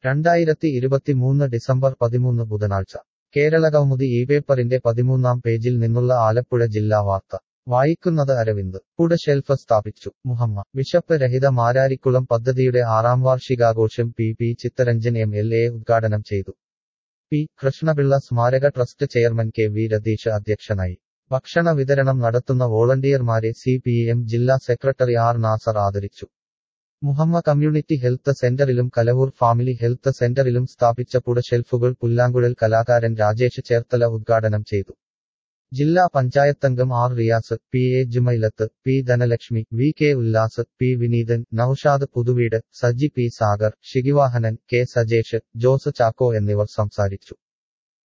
രണ്ടായിരത്തി ഇരുപത്തിമൂന്ന് ഡിസംബർ പതിമൂന്ന് ബുധനാഴ്ച കേരളകൗമുദി ഈ പേപ്പറിന്റെ പതിമൂന്നാം പേജിൽ നിന്നുള്ള ആലപ്പുഴ ജില്ലാ വാർത്ത വായിക്കുന്നത് അരവിന്ദ് കുട ഷെൽഫ് സ്ഥാപിച്ചു മുഹമ്മ ബിഷപ്പ് രഹിത മാരാരിക്കുളം പദ്ധതിയുടെ ആറാം വാർഷികാഘോഷം P P Chittaranjan M L A ഉദ്ഘാടനം ചെയ്തു പി കൃഷ്ണപിള്ള സ്മാരക trust chairman K V Ratheesh അധ്യക്ഷനായി ഭക്ഷണ വിതരണം നടത്തുന്ന വോളണ്ടിയർമാരെ സി പി എം ജില്ലാ സെക്രട്ടറി ആർ നാസർ ആദരിച്ചു മുഹമ്മ കമ്മ്യൂണിറ്റി ഹെൽത്ത് സെന്ററിലും കലവൂർ ഫാമിലി ഹെൽത്ത് സെന്ററിലും സ്ഥാപിച്ച പുട ഷെൽഫുകൾ പുല്ലാങ്കുഴൽ കലാകാരൻ രാജേഷ് ചേർത്തല ഉദ്ഘാടനം ചെയ്തു ജില്ലാ പഞ്ചായത്തംഗം R Riyas P A Jumailath P Dhanalakshmi V K Ullas P Vineethan Naushad Puthuveedu Saji P Sagar Shigivahanan K Sajesh Jose Chacko എന്നിവർ സംസാരിച്ചു